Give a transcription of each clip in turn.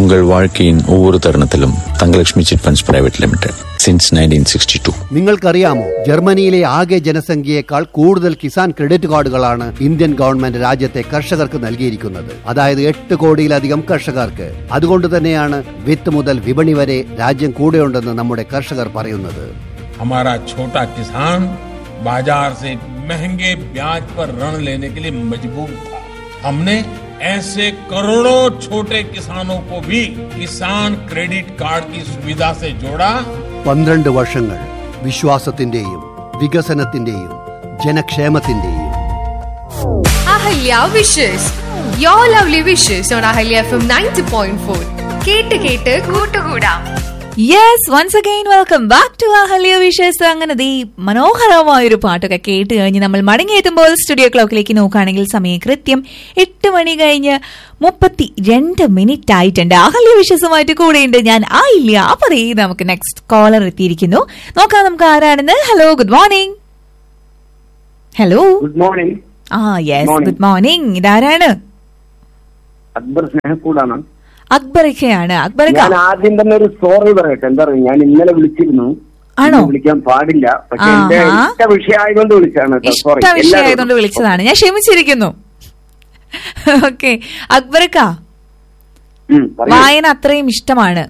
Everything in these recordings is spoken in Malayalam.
உங்கள் வாழ்க்கையின் ஒவ்வொரு தருணத்திலும் Thangalakshmi chit funds private limited since nineteen sixty two നിങ്ങൾക്കറിയാമോ ജർമ്മനിയിലെ ആകെ ജനസംഖ്യയേക്കാൾ കൂടുതൽ കിസാൻ ക്രെഡിറ്റ് കാർഡുകളാണ് ഇന്ത്യൻ ഗവൺമെന്റ് രാജ്യത്തെ കർഷകർക്ക് നൽകിയിരിക്കുന്നത് അതായത് എട്ട് കോടിയിലധികം കർഷകർക്ക് അതുകൊണ്ട് തന്നെയാണ് വിത്ത് മുതൽ വിപണി വരെ രാജ്യം കൂടെയുണ്ടെന്ന് നമ്മുടെ കർഷകർ പറയുന്നത് हमारा छोटा किसान बाजार से महंगे ब्याज पर ऋण लेने के लिए मजबूर था हमने ऐसे करोड़ों छोटे किसानों को भी किसान क्रेडिट कार्ड की सुविधा से जोड़ा പന്ത്രണ്ട് വർഷങ്ങൾ വിശ്വാസത്തിന്റെയും വികസനത്തിന്റെയും ജനക്ഷേമത്തിന്റെയും Ahalya wishes your lovely wishes on Ahalya F M ninety point four കേട്ട് കേട്ട് കൂട്ടുകൂടാം yes once again welcome back to Ahalya wishes അങ്ങനെ ദേ മനോഹരമായ ഒരു പാട്ടൊക്കെ കേട്ട് കഴിഞ്ഞ് നമ്മൾ മടങ്ങിയെത്തുമ്പോൾ സ്റ്റുഡിയോ ക്ലോക്കിലേക്ക് നോക്കുകയാണെങ്കിൽ സമയം കൃത്യം എട്ട് മണി കഴിഞ്ഞ് മുപ്പത്തി രണ്ട് മിനിറ്റ് ആയിട്ടുണ്ട് അഹല്യ വിഷസുമായിട്ട് കൂടെയുണ്ട് ഞാൻ ആ ഇല്ല അപ്പൊ ദേ നമുക്ക് നെക്സ്റ്റ് കോളർ എത്തിയിരിക്കുന്നു നോക്കാം നമുക്ക് ആരാണെന്ന് hello good morning hello good morning ആ യെസ് morning. ഗുഡ് മോർണിംഗ് ഇതാരാണ് അക്ബർ സ്നേഹക്കൂടാണ് അക്ബറിക്കയാണ് അക്ബറിക്ക ഞാൻ ആദ്യം തന്നെ ഒരു സോറി പറയട്ടെ എന്താ പറയുക ഞാൻ ഇന്നലെ വിളിച്ചിരുന്നു ആണോ? ഇന്ന് വിളിക്കാൻ പാടില്ല പക്ഷെ എന്റെ ആഹാ. ഇഷ്ട വിഷയമായതുകൊണ്ട് വിളിച്ചാണ് കേട്ടോ. Sorry. ഇഷ്ട വിഷയമായതുകൊണ്ട് എല്ലാവരോടും. വിളിച്ചതാണ് ഞാൻ ക്ഷമിച്ചിരിക്കുന്നു ഓക്കെ അക്ബർക്ക ഉം, പറയൂ. വായന അത്രയും ഇഷ്ടമാണ്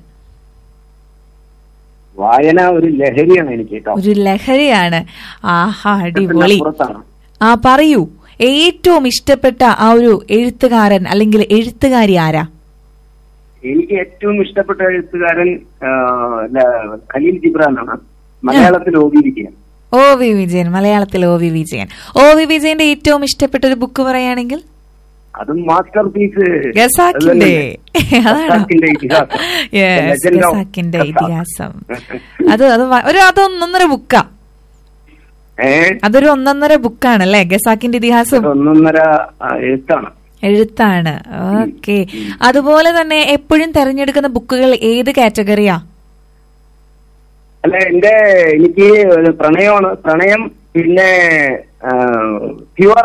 വായന ഒരു ലഹരിയാണ് എനിക്ക് കേട്ടോ ഒരു ലഹരിയാണ് ആഹാ അടിപൊളി പുറത്താണ് ആ പറയൂ ഏറ്റവും ഇഷ്ടപ്പെട്ട ആ ഒരു എഴുത്തുകാരൻ അല്ലെങ്കിൽ എഴുത്തുകാരി ആരാ എനിക്ക് ഏറ്റവും ഇഷ്ടപ്പെട്ട എഴുത്തുകാരൻ ആ, ല- ഖലീൽ ജിബ്രാനാണ് മലയാളത്തിൽ ഓതിയിരിക്കുകയാണ് ഒ വി വിജയൻ മലയാളത്തിൽ O V Vijayan O V വിജയന്റെ ഏറ്റവും ഇഷ്ടപ്പെട്ട ഒരു ബുക്ക് പറയുകയാണെങ്കിൽ അതും മാസ്റ്റർ പീസ് ഗസാക്കിന്റെ അതാണോ ഗസാക്കിന്റെ ഇതിഹാസം. The യെസ് Legend of ഗസാക്കിന്റെ ഗസാക്ക്. ഇതിഹാസം അത് അത് വ- ഒരു അത് ഒന്നൊന്നര ബുക്കാ ഏ അതൊരു ഒന്നൊന്നര ബുക്കാണല്ലേ ഗസാക്കിന്റെ ഇതിഹാസം ഒന്നൊന്നര ആ, എഴുത്താണ് എഴുത്താണ് ഓക്കെ അതുപോലെ തന്നെ എപ്പോഴും തെരഞ്ഞെടുക്കുന്ന ബുക്കുകൾ ഏത് കാറ്റഗറിയാ അല്ല എന്റെ എനിക്ക് ഒരു പ്രണയമാണ് പ്രണയം പിന്നെ പ്യുവർ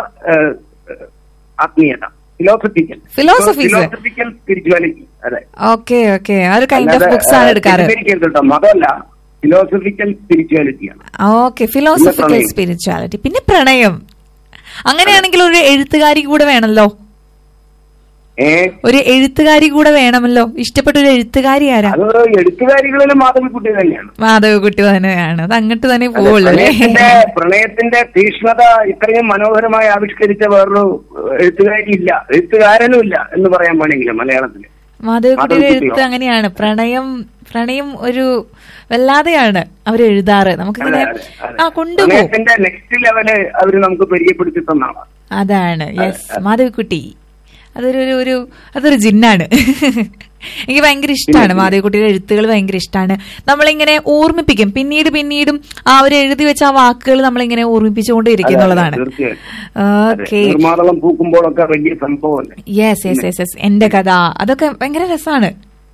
ആത്മീയത ഫിലോസഫിക്കൽ Philosophies. ഫിലോസഫിക്കൽ സ്പിരിച്വാലിറ്റി അതെ ഓക്കെ ഓക്കെ ആ ഒരു കൈൻഡ് ഓഫ് അല്ലാതെ, ബുക്സ് ആണ് ആ, എടുക്കാറ് തെറ്റിദ്ധരിക്കരുത് കേട്ടോ മതമല്ല ഫിലോസഫിക്കൽ സ്പിരിച്വാലിറ്റിയാണ് ഓക്കെ ഫിലോസഫിക്കൽ പ്രണയം. സ്പിരിച്വാലിറ്റി പിന്നെ പ്രണയം അങ്ങനെയാണെങ്കിൽ ഒരു എഴുത്തുകാരി കൂടെ വേണമല്ലോ ഏ ഒരു എഴുത്തുകാരി കൂടെ വേണമല്ലോ ഇഷ്ടപ്പെട്ട ഒരു എഴുത്തുകാരി ആരാ അത് എഴുത്തുകാരികളിലും മാധവിക്കുട്ടി തന്നെയാണ് മാധവക്കുട്ടി തന്നെയാണ് അത് അങ്ങോട്ട് തന്നെ അതെ, പോവുള്ളൂ അല്ലേ പ്രണയത്തിന്റെ പ്രണയത്തിന്റെ തീക്ഷ്ണത ഇത്രയും മനോഹരമായി ആവിഷ്കരിച്ച വേറൊരു എഴുത്തുകാരി ഇല്ല എഴുത്തുകാരനും ഇല്ല എന്ന് പറയാൻ വേണമെങ്കിൽ മലയാളത്തില് മാധവക്കുട്ടിയുടെ മാധവിക്കുട്ടിയോ? എഴുത്ത് അങ്ങനെയാണ് പ്രണയം പ്രണയം ഒരു വല്ലാതെയാണ് അവർ എഴുതാറ് നമുക്കിങ്ങനെ അതെ, അതെ. ആ കൊണ്ടുപോകും പ്രണയത്തിന്റെ നെക്സ്റ്റ് ലെവല് അവര് നമുക്ക് പരിചയപ്പെടുത്തി തന്നാണ് അതാണ് യെസ് മാധവിക്കുട്ടി അതൊരു ഒരു ഒരു അതൊരു ജിന്നാണ് എനിക്ക് ഭയങ്കര ഇഷ്ടമാണ് മാധവിക്കുട്ടിയുടെ എഴുത്തുകൾ ഭയങ്കര ഇഷ്ടമാണ് നമ്മളിങ്ങനെ ഓർമ്മിപ്പിക്കും പിന്നീട് പിന്നീടും ആ ഒരു എഴുതി വെച്ച ആ വാക്കുകൾ നമ്മളിങ്ങനെ ഓർമ്മിപ്പിച്ചുകൊണ്ടേയിരിക്കും എന്നുള്ളതാണ് തീർച്ചയായും ഓക്കെ നിർമ്മാതളം പൂക്കുമ്പോഴൊക്കെ വലിയ സംഭവമല്ലേ യെസ് യെസ് യെസ് യെസ് എന്റെ കഥ അതൊക്കെ ഭയങ്കര രസമാണ്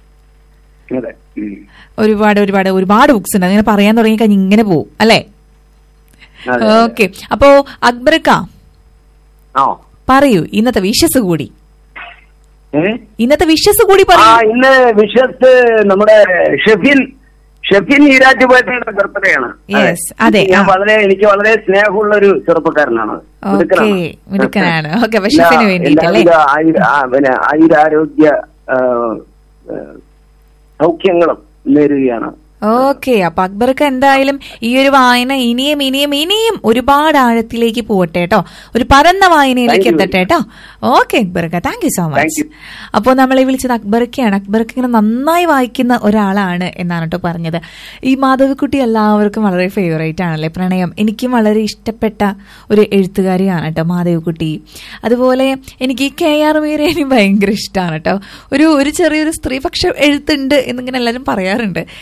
അതെ ഉം. ഒരുപാട് ഒരുപാട് ഒരുപാട് ബുക്സ് ഉണ്ട് അങ്ങനെ പറയാൻ തുടങ്ങി കഴിഞ്ഞാൽ ഇങ്ങനെ പോകും അല്ലേ അതെ, അതെ. ഓക്കെ അപ്പോ അക്ബർക്ക ആ പറയൂ ഇന്നത്തെ വിഷസ് കൂടി ഏ? ഇന്നത്തെ വിഷസ് കൂടി ആ പറയൂ ഇന്ന് വിശ്വസ് നമ്മുടെ ഷെഫിൻ ഷെഫിൻ ഈരാറ്റുപേട്ടയുടെ ബർത്ത്ഡേ ആണ് Yes, അതെ, ഞാൻ ആ. വളരെ എനിക്ക് വളരെ സ്നേഹമുള്ള ഒരു ചെറുപ്പക്കാരനാണ് ഓക്കേ, മിടുക്കനാണ്. മിടുക്കനാണ്. ഓക്കേ, അപ്പൊ എല്ലാ- ഷെഫിന് വേണ്ടിയിട്ട് അല്ലേ? എല്ലാവിധ ആയുര- ആ, പിന്നെ ആയുരാരോഗ്യ ആ, ആ, സൗഖ്യങ്ങളും നേരുകയാണ് ഓക്കെ അപ്പൊ അക്ബർക്ക് എന്തായാലും ഈ ഒരു വായന ഇനിയും ഇനിയും ഇനിയും ഒരുപാട് ആഴത്തിലേക്ക് പോകട്ടെ കേട്ടോ ഒരു പരന്ന വായനയിലേക്ക് Thank you. എത്തട്ടെ കേട്ടോ ഓക്കെ അക്ബർക്ക thank you so Thank much you. അപ്പോൾ നമ്മളെ വിളിച്ചത് അക്ബർക്കയാണ് അക്ബർക്ക് ഇങ്ങനെ നന്നായി വായിക്കുന്ന ഒരാളാണ് എന്നാണ് കേട്ടോ പറഞ്ഞത് ഈ മാധവിക്കുട്ടി എല്ലാവർക്കും വളരെ ഫേവറേറ്റ് ആണല്ലേ പ്രണയം എനിക്കും വളരെ ഇഷ്ടപ്പെട്ട ഒരു എഴുത്തുകാരിയാണ് കേട്ടോ മാധവിക്കുട്ടി അതുപോലെ എനിക്ക് കെ ആർ മീരേനും ഭയങ്കര ഇഷ്ടമാണ് കേട്ടോ ഒരു ഒരു ചെറിയൊരു സ്ത്രീപക്ഷ എഴുത്തുണ്ട് എന്നിങ്ങനെ എല്ലാവരും പറയാറുണ്ട് എന്നാലും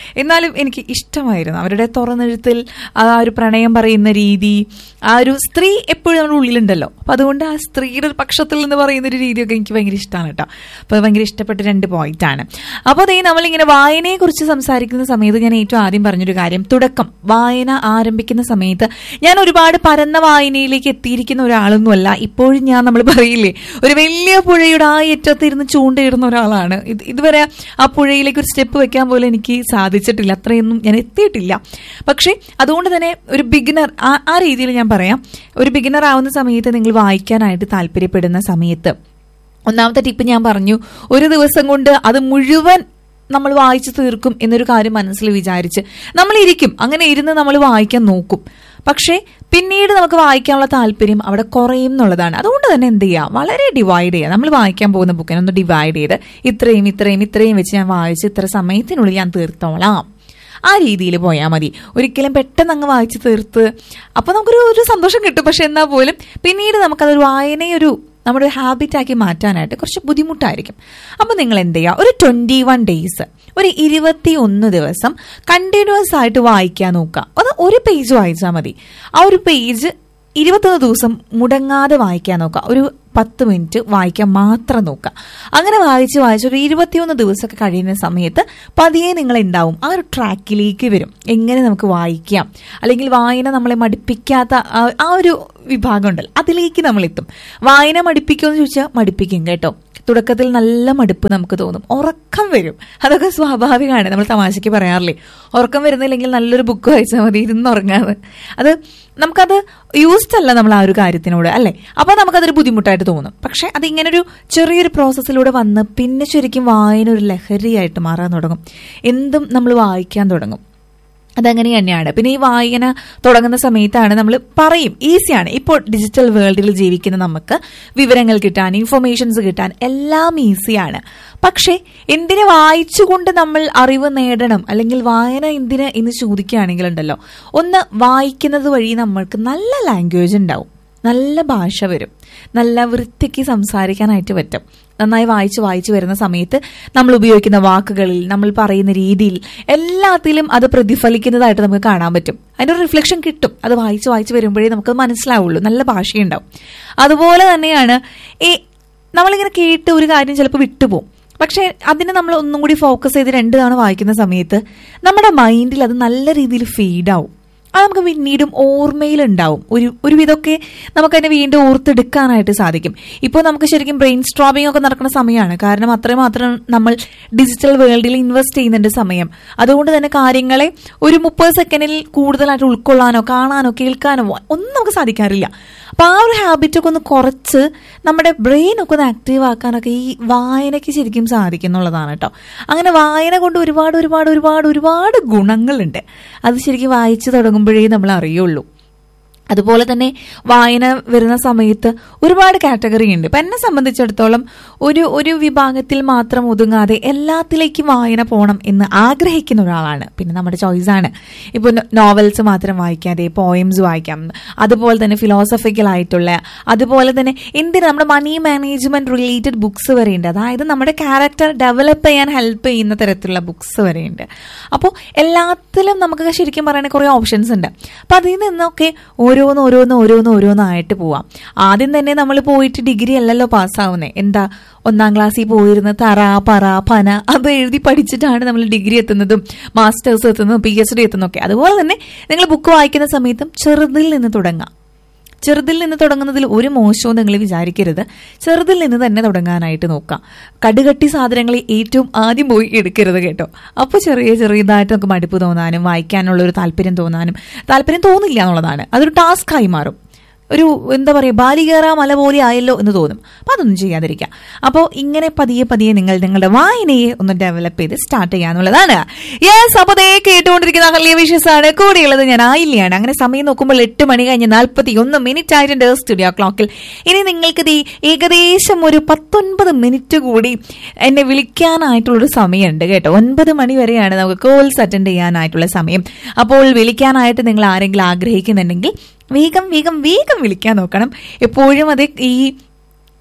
എന്തായാലും എനിക്ക് ഇഷ്ടമായിരുന്നു അവരുടെ തുറന്നെഴുത്തിൽ ആ ഒരു പ്രണയം പറയുന്ന രീതി ആ ഒരു സ്ത്രീ എപ്പോഴും നമ്മുടെ ഉള്ളിലുണ്ടല്ലോ അപ്പൊ അതുകൊണ്ട് ആ സ്ത്രീയുടെ ഒരു പക്ഷത്തിൽ നിന്ന് പറയുന്ന ഒരു രീതിയൊക്കെ എനിക്ക് ഭയങ്കര ഇഷ്ടമാണ് കേട്ടോ അപ്പൊ ഭയങ്കര ഇഷ്ടപ്പെട്ട രണ്ട് പോയിന്റ് ആണ് അപ്പോൾ അതേ നമ്മളിങ്ങനെ വായനയെ കുറിച്ച് സംസാരിക്കുന്ന സമയത്ത് ഞാൻ ഏറ്റവും ആദ്യം പറഞ്ഞൊരു കാര്യം തുടക്കം വായന ആരംഭിക്കുന്ന സമയത്ത് ഞാൻ ഒരുപാട് പരന്ന വായനയിലേക്ക് എത്തിയിരിക്കുന്ന ഒരാളൊന്നുമല്ല ഇപ്പോഴും ഞാൻ നമ്മൾ പറയില്ലേ ഒരു വലിയ പുഴയുടെ ആ ഏറ്റത്തിരുന്ന് ചൂണ്ടയിടുന്ന ഒരാളാണ് ഇത് ഇതുവരെ ആ പുഴയിലേക്ക് ഒരു സ്റ്റെപ്പ് വെക്കാൻ പോലും എനിക്ക് സാധിച്ചിട്ടില്ല അത്രയൊന്നും ഞാൻ എത്തിയിട്ടില്ല പക്ഷേ അതുകൊണ്ട് തന്നെ ഒരു ബിഗിനർ ആ ആ രീതിയിൽ ഞാൻ പറയാം ഒരു ബിഗിനർ ആവുന്ന സമയത്ത് നിങ്ങൾ വായിക്കാനായിട്ട് താല്പര്യപ്പെടുന്ന സമയത്ത് ഒന്നാമത്തെ ടിപ്പ് ഞാൻ പറഞ്ഞു ഒരു ദിവസം കൊണ്ട് അത് മുഴുവൻ നമ്മൾ വായിച്ചു തീർക്കും എന്നൊരു കാര്യം മനസ്സിൽ വിചാരിച്ച് നമ്മൾ ഇരിക്കും അങ്ങനെ ഇരുന്ന് നമ്മൾ വായിക്കാൻ നോക്കും പക്ഷേ പിന്നീട് നമുക്ക് വായിക്കാനുള്ള താല്പര്യം അവിടെ കുറയും എന്നുള്ളതാണ് അതുകൊണ്ട് തന്നെ എന്ത് ചെയ്യുക വളരെ ഡിവൈഡ് ചെയ്യുക നമ്മൾ വായിക്കാൻ പോകുന്ന ബുക്കിനെ ഒന്ന് ഡിവൈഡ് ചെയ്ത് ഇത്രയും ഇത്രയും ഇത്രയും വെച്ച് ഞാൻ വായിച്ച് ഇത്ര സമയത്തിനുള്ളിൽ ഞാൻ തീർത്തോളാം ആ രീതിയിൽ പോയാൽ മതി ഒരിക്കലും പെട്ടെന്ന് അങ്ങ് വായിച്ച് തീർത്ത് അപ്പോൾ നമുക്കൊരു ഒരു സന്തോഷം കിട്ടും പക്ഷെ എന്നാൽ പോലും പിന്നീട് നമുക്കതൊരു വായനയൊരു നമ്മുടെ ഒരു ഹാബിറ്റാക്കി മാറ്റാനായിട്ട് കുറച്ച് ബുദ്ധിമുട്ടായിരിക്കും അപ്പോൾ നിങ്ങൾ എന്ത് ചെയ്യുക ഒരു ട്വൻറ്റി വൺ ഡേയ്സ് ഒരു ഇരുപത്തി ഒന്ന് ദിവസം കണ്ടിന്യൂസ് ആയിട്ട് വായിക്കാൻ നോക്കുക അത് ഒരു പേജ് വായിച്ചാൽ മതി ആ ഒരു പേജ് ഇരുപത്തൊന്ന് ദിവസം മുടങ്ങാതെ വായിക്കാൻ നോക്കുക ഒരു പത്ത് മിനിറ്റ് വായിക്കാൻ മാത്രം നോക്കുക അങ്ങനെ വായിച്ച് വായിച്ച് ഒരു ഇരുപത്തിയൊന്ന് ദിവസമൊക്കെ കഴിയുന്ന സമയത്ത് പതിയെ നിങ്ങൾ ഉണ്ടാവും ആ ഒരു ട്രാക്കിലേക്ക് വരും എങ്ങനെ നമുക്ക് വായിക്കാം അല്ലെങ്കിൽ വായന നമ്മളെ മടുപ്പിക്കാത്ത ആ- ആ ഒരു വിഭാഗം ഉണ്ടല്ലോ അതിലേക്ക് നമ്മൾ എത്തും വായന മടുപ്പിക്കുമെന്ന് ചോദിച്ചാൽ മടുപ്പിക്കും കേട്ടോ തുടക്കത്തിൽ നല്ല മടുപ്പ് നമുക്ക് തോന്നും ഉറക്കം വരും അതൊക്കെ സ്വാഭാവികമാണ് നമ്മൾ തമാശയ്ക്ക് പറയാറില്ലേ ഉറക്കം വരുന്നില്ലെങ്കിൽ നല്ലൊരു ബുക്ക് വായിച്ചാൽ മതി ഇരുന്ന് ഉറങ്ങാതെ അത് നമുക്കത് യൂസ്ഡ് അല്ല നമ്മൾ ആ ഒരു കാര്യത്തിനോട് അല്ലേ അപ്പോൾ നമുക്കതൊരു ബുദ്ധിമുട്ടായിട്ട് തോന്നും പക്ഷെ അത് ഇങ്ങനൊരു ചെറിയൊരു പ്രോസസ്സിലൂടെ വന്ന് പിന്നെ ശരിക്കും വായന ഒരു ലഹരിയായിട്ട് മാറാൻ തുടങ്ങും എന്തും നമ്മൾ വായിക്കാൻ തുടങ്ങും അതങ്ങനെ തന്നെയാണ് പിന്നെ ഈ വായന തുടങ്ങുന്ന സമയത്താണ് നമ്മൾ പറയും ഈസിയാണ് ഇപ്പോൾ ഡിജിറ്റൽ വേൾഡിൽ ജീവിക്കുന്ന നമുക്ക് വിവരങ്ങൾ കിട്ടാൻ ഇൻഫർമേഷൻസ് കിട്ടാൻ എല്ലാം ഈസിയാണ് പക്ഷേ എന്തിനെ വായിച്ചുകൊണ്ട് നമ്മൾ അറിവ് നേടണം അല്ലെങ്കിൽ വായന എന്തിന് എന്ന് ചോദിക്കുകയാണെങ്കിൽ ഉണ്ടല്ലോ ഒന്ന് വായിക്കുന്നത് വഴി നമ്മൾക്ക് നല്ല ലാംഗ്വേജ് ഉണ്ടാവും നല്ല ഭാഷ വരും നല്ല വൃത്തിക്ക് സംസാരിക്കാനായിട്ട് പറ്റും നന്നായി വായിച്ച് വായിച്ച് വരുന്ന സമയത്ത് നമ്മൾ ഉപയോഗിക്കുന്ന വാക്കുകളിൽ നമ്മൾ പറയുന്ന രീതിയിൽ എല്ലാത്തിലും അത് പ്രതിഫലിക്കുന്നതായിട്ട് നമുക്ക് കാണാൻ പറ്റും അതിൻ്റെ ഒരു റിഫ്ലക്ഷൻ കിട്ടും അത് വായിച്ച് വായിച്ച് വരുമ്പോഴേ നമുക്ക് മനസ്സിലാവുള്ളൂ നല്ല ഭാഷയുണ്ടാവും അതുപോലെ തന്നെയാണ് ഈ നമ്മളിങ്ങനെ കേട്ട് ഒരു കാര്യം ചിലപ്പോൾ വിട്ടുപോകും പക്ഷേ അതിനെ നമ്മൾ ഒന്നും കൂടി ഫോക്കസ് ചെയ്ത് രണ്ട് തവണ വായിക്കുന്ന സമയത്ത് നമ്മുടെ മൈൻഡിൽ അത് നല്ല രീതിയിൽ ഫീഡാവും അത് നമുക്ക് പിന്നീടും ഓർമ്മയിലുണ്ടാവും ഒരു ഒരുവിധമൊക്കെ നമുക്കതിനെ വീണ്ടും ഓർത്തെടുക്കാനായിട്ട് സാധിക്കും ഇപ്പോൾ നമുക്ക് ശരിക്കും ബ്രെയിൻ സ്ട്രോബിംഗ് ഒക്കെ നടക്കുന്ന സമയമാണ് കാരണം അത്രമാത്രം നമ്മൾ ഡിജിറ്റൽ വേൾഡിൽ ഇൻവെസ്റ്റ് ചെയ്യുന്നുണ്ട് സമയം അതുകൊണ്ട് തന്നെ കാര്യങ്ങളെ ഒരു മുപ്പത് സെക്കൻഡിൽ കൂടുതലായിട്ട് ഉൾക്കൊള്ളാനോ കാണാനോ കേൾക്കാനോ ഒന്നും നമുക്ക് സാധിക്കാറില്ല അപ്പൊ ആ ഒരു ഹാബിറ്റൊക്കെ ഒന്ന് കുറച്ച് നമ്മുടെ ബ്രെയിൻ ഒക്കെ ഒന്ന് ആക്റ്റീവ് ആക്കാനൊക്കെ ഈ വായനയ്ക്ക് ശരിക്കും സാധിക്കുന്നുള്ളതാണ് കേട്ടോ അങ്ങനെ വായന കൊണ്ട് ഒരുപാട് ഒരുപാട് ഒരുപാട് ഒരുപാട് ഗുണങ്ങളുണ്ട് അത് ശരിക്കും വായിച്ചു തുടങ്ങുമ്പോഴേ നമ്മൾ അറിയുള്ളൂ അതുപോലെ തന്നെ വായന വരുന്ന സമയത്ത് ഒരുപാട് കാറ്റഗറി ഉണ്ട് ഇപ്പം എന്നെ സംബന്ധിച്ചിടത്തോളം ഒരു ഒരു വിഭാഗത്തിൽ മാത്രം ഒതുങ്ങാതെ എല്ലാത്തിലേക്കും വായന പോകണം എന്ന് ആഗ്രഹിക്കുന്ന ഒരാളാണ് പിന്നെ നമ്മുടെ ചോയ്സാണ് ഇപ്പോൾ നോവൽസ് മാത്രം വായിക്കാതെ പോയംസ് വായിക്കാം അതുപോലെ തന്നെ ഫിലോസഫിക്കൽ ആയിട്ടുള്ള അതുപോലെ തന്നെ എന്തിന് നമ്മുടെ മണി മാനേജ്മെന്റ് റിലേറ്റഡ് ബുക്സ് വരെയുണ്ട് അതായത് നമ്മുടെ ക്യാരക്ടർ ഡെവലപ്പ് ചെയ്യാൻ ഹെൽപ്പ് ചെയ്യുന്ന തരത്തിലുള്ള ബുക്സ് വരെയുണ്ട് അപ്പോൾ എല്ലാത്തിലും നമുക്ക് ശരിക്കും പറയുന്ന കുറേ ഓപ്ഷൻസ് ഉണ്ട് അപ്പം അതിൽ നിന്നൊക്കെ ഓരോന്ന് ഓരോന്ന് ഓരോന്ന് ഓരോന്നായിട്ട് പോവാം ആദ്യം തന്നെ നമ്മൾ പോയിട്ട് ഡിഗ്രി അല്ലല്ലോ പാസ്സാവുന്നത് എന്താ ഒന്നാം ക്ലാസ്സിൽ പോയിരുന്ന് തറ പറ പന അത് എഴുതി പഠിച്ചിട്ടാണ് നമ്മൾ ഡിഗ്രി എത്തുന്നതും മാസ്റ്റേഴ്സ് എത്തുന്നതും പി എച്ച് ഡി എത്തുന്നതൊക്കെ അതുപോലെ തന്നെ നിങ്ങൾ ബുക്ക് വായിക്കുന്ന സമയത്തും ചെറുതിൽ നിന്ന് തുടങ്ങാം ചെറുതിൽ നിന്ന് തുടങ്ങുന്നതിൽ ഒരു മോശവും നിങ്ങൾ വിചാരിക്കരുത് ചെറുതിൽ നിന്ന് തന്നെ തുടങ്ങാനായിട്ട് നോക്കാം കടുകട്ടി സാധനങ്ങൾ ഏറ്റവും ആദ്യം പോയി എടുക്കരുത് കേട്ടോ അപ്പോൾ ചെറിയ ചെറിയതായിട്ട് നമുക്ക് മടുപ്പ് തോന്നാനും വായിക്കാനുള്ള ഒരു താല്പര്യം തോന്നാനും താല്പര്യം തോന്നില്ല എന്നുള്ളതാണ് അതൊരു ടാസ്ക്കായി മാറും ഒരു എന്താ പറയുക ബാലികേറ മല പോലെ ആയല്ലോ എന്ന് തോന്നും അപ്പം അതൊന്നും ചെയ്യാതിരിക്കാം അപ്പോൾ ഇങ്ങനെ പതിയെ പതിയെ നിങ്ങൾ നിങ്ങളുടെ വായനയെ ഒന്ന് ഡെവലപ്പ് ചെയ്ത് സ്റ്റാർട്ട് ചെയ്യാന്നുള്ളതാണ് യെസ് അപ്പോൾ ദേ കേട്ടുകൊണ്ടിരിക്കുന്ന അഹല്യ വിഷസ് ആണ് കൂടെയുള്ളത് ഞാൻ ആയില്ലാണ് അങ്ങനെ സമയം നോക്കുമ്പോൾ എട്ട് മണി കഴിഞ്ഞ് നാൽപ്പത്തി ഒന്ന് മിനിറ്റ് ആയിട്ടുണ്ട് സ്റ്റുഡിയോ ക്ലോക്കിൽ ഇനി നിങ്ങൾക്ക് ദേ ഏകദേശം ഒരു പത്തൊൻപത് മിനിറ്റ് കൂടി എന്നെ വിളിക്കാനായിട്ടുള്ളൊരു സമയമുണ്ട് കേട്ടോ ഒൻപത് മണി വരെയാണ് നമുക്ക് കോൾസ് അറ്റൻഡ് ചെയ്യാനായിട്ടുള്ള സമയം അപ്പോൾ വിളിക്കാനായിട്ട് നിങ്ങൾ ആരെങ്കിലും ആഗ്രഹിക്കുന്നുണ്ടെങ്കിൽ വേഗം വേഗം വേഗം വിളിക്കാൻ നോക്കണം എപ്പോഴും അത് ഈ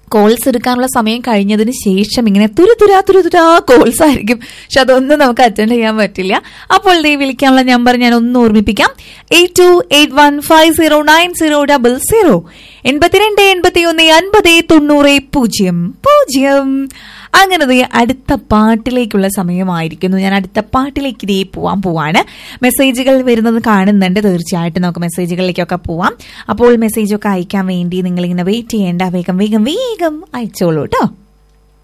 കോൾസ് എടുക്കാനുള്ള സമയം കഴിഞ്ഞതിന് ശേഷം ഇങ്ങനെ തുരുതുരാ തുരുതുരാ കോൾസ് ആയിരിക്കും പക്ഷെ അതൊന്നും നമുക്ക് അറ്റൻഡ് ചെയ്യാൻ പറ്റില്ല അപ്പോൾ ദേ വിളിക്കാനുള്ള നമ്പർ ഞാൻ ഒന്ന് ഓർമ്മിപ്പിക്കാം eight two eight one five zero nine zero double zero എൺപത്തിരണ്ട് എൺപത്തി ഒന്ന് അൻപത് തൊണ്ണൂറ് പൂജ്യം പൂജ്യം അങ്ങനെ ദേ അടുത്ത പാട്ടിലേക്കുള്ള സമയമായിരിക്കുന്നു ഞാൻ അടുത്ത പാട്ടിലേക്ക് ഇതേ പോവാൻ പോവാണ് മെസ്സേജുകൾ വരുന്നത് കാണുന്നുണ്ട് തീർച്ചയായിട്ടും നമുക്ക് മെസ്സേജുകളിലേക്കൊക്കെ പോവാം അപ്പോൾ മെസ്സേജൊക്കെ അയക്കാൻ വേണ്ടി നിങ്ങൾ ഇങ്ങനെ വെയിറ്റ് ചെയ്യേണ്ട വേഗം വേഗം വേഗം അയച്ചോളൂ കേട്ടോ